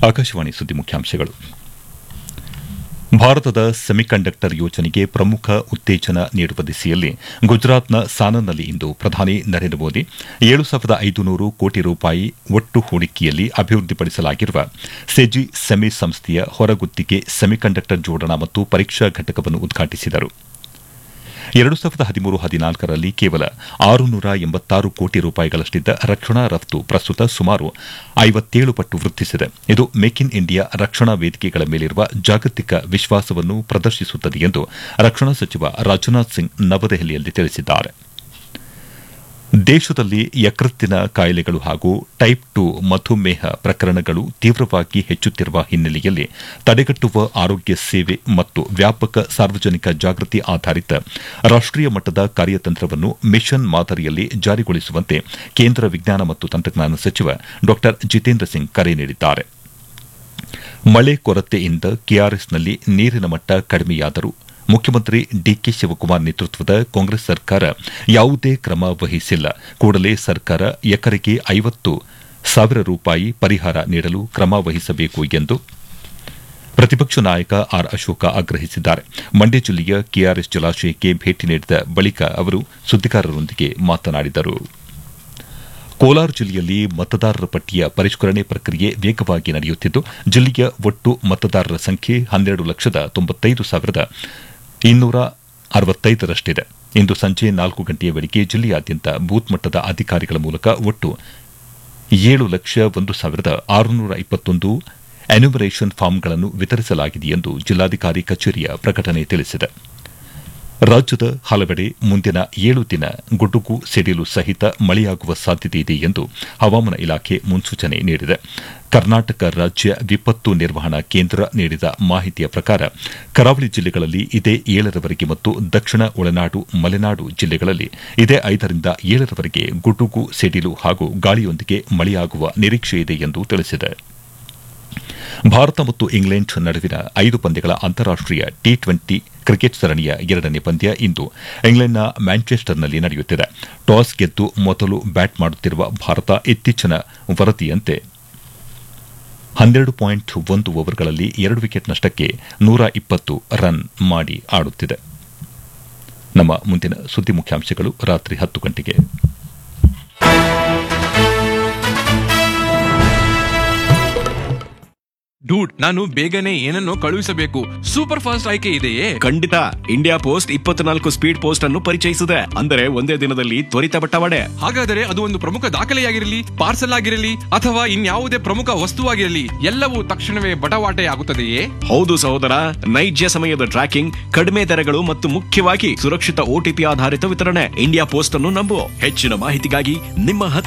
ಆಕಾಶವಾಣಿ ಸುದ್ದಿ ಮುಖ್ಯಾಂಶಗಳು ಭಾರತದ ಸೆಮಿಕಂಡಕ್ಟರ್ ಯೋಜನೆಗೆ ಪ್ರಮುಖ ಉತ್ತೇಜನ ನೀಡುವ ದಿಸೆಯಲ್ಲಿ ಗುಜರಾತ್ನ ಸಾನನ್ನಲ್ಲಿ ಇಂದು ಪ್ರಧಾನಿ ನರೇಂದ್ರ ಮೋದಿ ಏಳು ಸಾವಿರದ ಐದುನೂರು ಕೋಟಿ ರೂಪಾಯಿ ಒಟ್ಟು ಹೂಡಿಕೆಯಲ್ಲಿ ಅಭಿವೃದ್ಧಿಪಡಿಸಲಾಗಿರುವ ಸೆಜಿ ಸೆಮಿ ಸಂಸ್ಥೆಯ ಹೊರಗುತ್ತಿಗೆ ಸೆಮಿಕಂಡಕ್ಟರ್ ಜೋಡಣಾ ಮತ್ತು ಪರೀಕ್ಷಾ ಘಟಕವನ್ನು ಉದ್ಘಾಟಿಸಿದರು ಎರಡು ಸಾವಿರದ ಹದಿಮೂರು ಹದಿನಾಲ್ಕರಲ್ಲಿ ಕೇವಲ ಆರುನೂರ ಎಂಬತ್ತಾರು ಕೋಟಿ ರೂಪಾಯಿಗಳಷ್ಟಿದ್ದ ರಕ್ಷಣಾ ರಫ್ತು ಪ್ರಸ್ತುತ ಸುಮಾರು ಐವತ್ತೇಳು ಪಟ್ಟು ವೃದ್ಧಿಸಿದೆ ಇದು ಮೇಕ್ ಇನ್ ಇಂಡಿಯಾ ರಕ್ಷಣಾ ವೇದಿಕೆಗಳ ಮೇಲಿರುವ ಜಾಗತಿಕ ವಿಶ್ವಾಸವನ್ನು ಪ್ರದರ್ಶಿಸುತ್ತದೆ ಎಂದು ರಕ್ಷಣಾ ಸಚಿವ ರಾಜನಾಥ್ ಸಿಂಗ್ ನವದೆಹಲಿಯಲ್ಲಿ ತಿಳಿಸಿದ್ದಾರೆ ದೇಶದಲ್ಲಿ ಯಕೃತ್ತಿನ ಕಾಯಿಲೆಗಳು ಹಾಗೂ ಟೈಪ್ ಟು ಮಧುಮೇಹ ಪ್ರಕರಣಗಳು ತೀವ್ರವಾಗಿ ಹೆಚ್ಚುತ್ತಿರುವ ಹಿನ್ನೆಲೆಯಲ್ಲಿ ತಡೆಗಟ್ಟುವ ಆರೋಗ್ಯ ಸೇವೆ ಮತ್ತು ವ್ಯಾಪಕ ಸಾರ್ವಜನಿಕ ಜಾಗೃತಿ ಆಧಾರಿತ ರಾಷ್ಟೀಯ ಮಟ್ಟದ ಕಾರ್ಯತಂತ್ರವನ್ನು ಮಿಷನ್ ಮಾದರಿಯಲ್ಲಿ ಜಾರಿಗೊಳಿಸುವಂತೆ ಕೇಂದ್ರ ವಿಜ್ಞಾನ ಮತ್ತು ತಂತ್ರಜ್ಞಾನ ಸಚಿವ ಡಾ ಜಿತೇಂದ್ರ ಸಿಂಗ್ ಕರೆ ನೀಡಿದ್ದಾರೆ ಮಳೆ ಕೊರತೆಯಿಂದ ಕೆಆರ್ಎಸ್ನಲ್ಲಿ ನೀರಿನ ಮಟ್ಟ ಕಡಿಮೆಯಾದರೂ ಮುಖ್ಯಮಂತ್ರಿ ಡಿಕೆ ಶಿವಕುಮಾರ್ ನೇತೃತ್ವದ ಕಾಂಗ್ರೆಸ್ ಸರ್ಕಾರ ಯಾವುದೇ ಕ್ರಮ ವಹಿಸಿಲ್ಲ ಕೂಡಲೇ ಸರ್ಕಾರ ಎಕರೆಗೆ ಐವತ್ತು ಸಾವಿರ ರೂಪಾಯಿ ಪರಿಹಾರ ನೀಡಲು ಕ್ರಮ ವಹಿಸಬೇಕು ಎಂದು ಪ್ರತಿಪಕ್ಷ ನಾಯಕ ಆರ್ ಅಶೋಕ ಆಗ್ರಹಿಸಿದ್ದಾರೆ ಮಂಡ್ಯ ಜಿಲ್ಲೆಯ ಕೆಆರ್ಎಸ್ ಜಲಾಶಯಕ್ಕೆ ಭೇಟಿ ನೀಡಿದ ಬಳಿಕ ಅವರು ಸುದ್ದಿಗಾರರೊಂದಿಗೆ ಮಾತನಾಡಿದರು ಕೋಲಾರ ಜಿಲ್ಲೆಯಲ್ಲಿ ಮತದಾರರ ಪಟ್ಟಿಯ ಪರಿಷ್ಕರಣೆ ಪ್ರಕ್ರಿಯೆ ವೇಗವಾಗಿ ನಡೆಯುತ್ತಿದ್ದು ಜಿಲ್ಲೆಯ ಒಟ್ಟು ಮತದಾರರ ಸಂಖ್ಯೆ ಹನ್ನೆರಡು ಲಕ್ಷದ ತೊಂಬತ್ತೈದು ಸಾವಿರದ ಇನ್ನೂರ ಅರವತ್ತೈದರಷ್ಟಿದೆ ಇಂದು ಸಂಜೆ ನಾಲ್ಕು ಗಂಟೆಯ ವೇಳೆಗೆ ಜಿಲ್ಲೆಯಾದ್ಯಂತ ಬೂತ್ ಮಟ್ಟದ ಅಧಿಕಾರಿಗಳ ಮೂಲಕ ಒಟ್ಟು ಏಳು ಲಕ್ಷ ಒಂದು ಸಾವಿರದ ಆರುನೂರ ಇಪ್ಪತ್ತೊಂದು ಎನ್ಯುಮರೇಷನ್ ಫಾರ್ಮ್ಗಳನ್ನು ವಿತರಿಸಲಾಗಿದೆ ಎಂದು ಜಿಲ್ಲಾಧಿಕಾರಿ ಕಚೇರಿಯ ಪ್ರಕಟಣೆ ತಿಳಿಸಿದೆ ರಾಜ್ಯದ ಹಲವೆಡೆ ಮುಂದಿನ ಏಳು ದಿನ ಗುಡುಗು ಸಿಡಿಲು ಸಹಿತ ಮಳೆಯಾಗುವ ಸಾಧ್ಯತೆಯಿದೆ ಎಂದು ಹವಾಮಾನ ಇಲಾಖೆ ಮುನ್ಸೂಚನೆ ನೀಡಿದೆ ಕರ್ನಾಟಕ ರಾಜ್ಯ ವಿಪತ್ತು ನಿರ್ವಹಣಾ ಕೇಂದ್ರ ನೀಡಿದ ಮಾಹಿತಿಯ ಪ್ರಕಾರ ಕರಾವಳಿ ಜಿಲ್ಲೆಗಳಲ್ಲಿ ಇದೇ ಏಳರವರೆಗೆ ಮತ್ತು ದಕ್ಷಿಣ ಒಳನಾಡು ಮಲೆನಾಡು ಜಿಲ್ಲೆಗಳಲ್ಲಿ ಇದೇ ಐದರಿಂದ ಏಳರವರೆಗೆ ಗುಡುಗು ಸಿಡಿಲು ಹಾಗೂ ಗಾಳಿಯೊಂದಿಗೆ ಮಳೆಯಾಗುವ ನಿರೀಕ್ಷೆಯಿದೆ ಎಂದು ತಿಳಿಸಿದೆ ಭಾರತ ಮತ್ತು ಇಂಗ್ಲೆಂಡ್ ನಡುವಿನ ಐದು ಪಂದ್ಯಗಳ ಅಂತಾರಾಷ್ಟೀಯ ಟಿ ಟ್ವೆಂಟಿ ಕ್ರಿಕೆಟ್ ಸರಣಿಯ ಎರಡನೇ ಪಂದ್ಯ ಇಂದು ಇಂಗ್ಲೆಂಡ್ನ ಮ್ಯಾಂಚೆಸ್ಟರ್ನಲ್ಲಿ ನಡೆಯುತ್ತಿದೆ ಟಾಸ್ ಗೆದ್ದು ಮೊದಲು ಬ್ಯಾಟ್ ಮಾಡುತ್ತಿರುವ ಭಾರತ ಇತ್ತೀಚಿನ ವರದಿಯಂತೆ ಹನ್ನೆರಡು ಪಾಯಿಂಟ್ ಒಂದು ಓವರ್ಗಳಲ್ಲಿ ಎರಡು ವಿಕೆಟ್ ನಷ್ಟಕ್ಕೆ ನೂರ ಇಪ್ಪತ್ತು ರನ್ ಮಾಡಿ ಆಡುತ್ತಿದೆ ನಮ್ಮ ಮುಂದಿನ ಸುದ್ದಿ ಮುಖ್ಯಾಂಶಗಳು ರಾತ್ರಿ ಹತ್ತು ಗಂಟೆಗೆ ಡೂಡ್ ನಾನು ಬೇಗನೆ ಏನನ್ನೋ ಕಳುಹಿಸಬೇಕು ಸೂಪರ್ ಫಾಸ್ಟ್ ಆಯ್ಕೆ ಇದೆಯೇ ಖಂಡಿತ ಇಂಡಿಯಾ ಪೋಸ್ಟ್ ಇಪ್ಪತ್ನಾಲ್ಕು ಸ್ಪೀಡ್ ಪೋಸ್ಟ್ ಅನ್ನು ಪರಿಚಯಿಸಿದೆ ಅಂದರೆ ಒಂದೇ ದಿನದಲ್ಲಿ ತ್ವರಿತ ಬಟ್ಟವಾಡೆ ಹಾಗಾದರೆ ಅದು ಒಂದು ಪ್ರಮುಖ ದಾಖಲೆಯಾಗಿರಲಿ ಪಾರ್ಸಲ್ ಆಗಿರಲಿ ಅಥವಾ ಇನ್ಯಾವುದೇ ಪ್ರಮುಖ ವಸ್ತುವಾಗಿರಲಿ ಎಲ್ಲವೂ ತಕ್ಷಣವೇ ಬಟವಾಟೆ ಆಗುತ್ತದೆಯೇ ಹೌದು ಸಹೋದರ ನೈಜ ಸಮಯದ ಟ್ರ್ಯಾಕಿಂಗ್ ಕಡಿಮೆ ದರಗಳು ಮತ್ತು ಮುಖ್ಯವಾಗಿ ಸುರಕ್ಷಿತ ಓಟಿಪಿ ಆಧಾರಿತ ವಿತರಣೆ ಇಂಡಿಯಾ ಪೋಸ್ಟ್ ಅನ್ನು ನಂಬು ಹೆಚ್ಚಿನ ಮಾಹಿತಿಗಾಗಿ ನಿಮ್ಮ